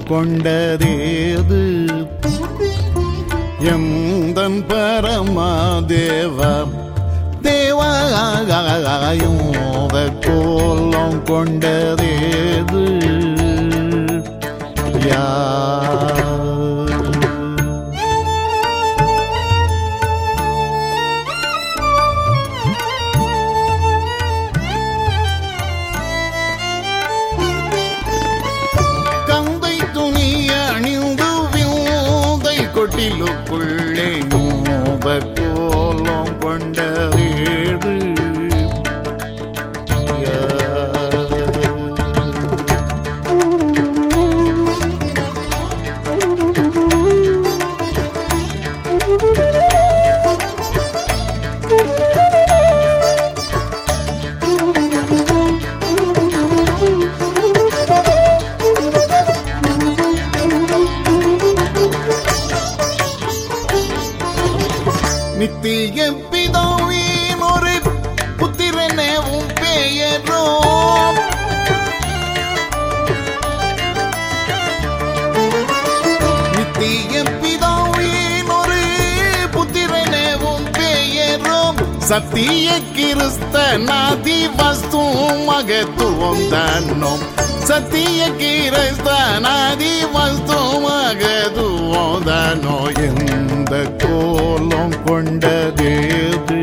கொண்டதேது எந்தன் பரமாதேவா தேவாயுத கோலம் கொண்டதேது யார் கந்தை துணி அணிந்து விந்தை கொட்டிலுக்குள்ளே மூவ கோலம் கொண்ட வீடு நித்திய பிதாவின் ஒரு புத்திரனேவும் பெயரோ நித்திய பிதாவின் ஒரு புத்திரனேவும் பெயரோ சத்திய கிறிஸ்தனாதி வஸ்து மகத்துவம் தன்னும் சத்திய கிறிஸ்தனாதி வஸ்து மகத்துவம் தனோ எந்த கோலம் கொண்டதேது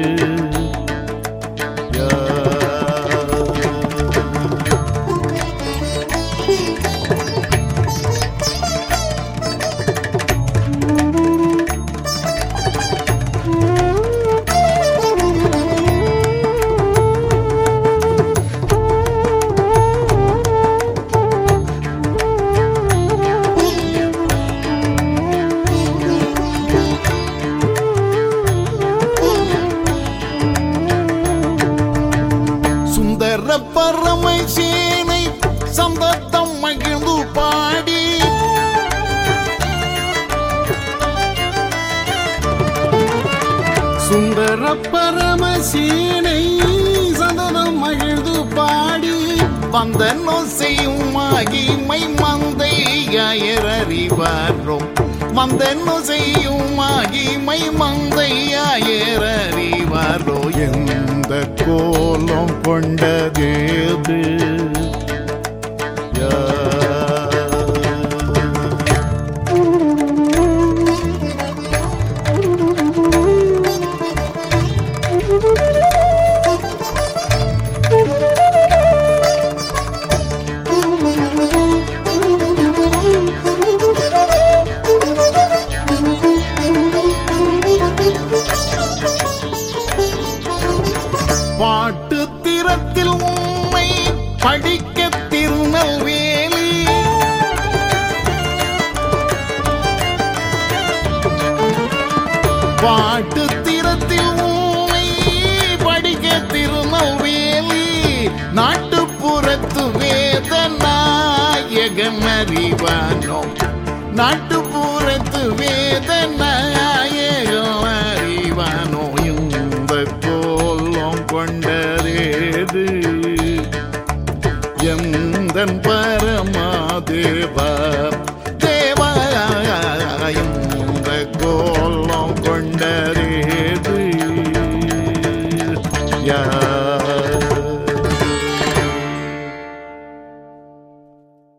சுந்தர பரமை சேனை சந்தத்தம் மகிழ்ந்து பாடி சுந்தர பரமசீனை சந்ததம் மகிழ்ந்து பாடி வந்தனோ செய்யும் மகிமை மந்தையாயறிவாரோம் வந்தனோ செய்யும் மகிமை மந்தையாயறிவாரோ எந்த கோலம் கொண்டதேது யார் பாட்டு திறத்தில் உண்மை படிக்க திருநெல்வேலி பாட்டு திறத்தில் உண்மை படிக்க திருநெல்வேலி நாட்டுப்புறத்து வேத நாயகன் அறிவானோ நாட்டுப்புறத்து வேத நாயகம் அறிவானோ இந்த கோலம் கொண்டதேது எந்தன் பரமாதேவா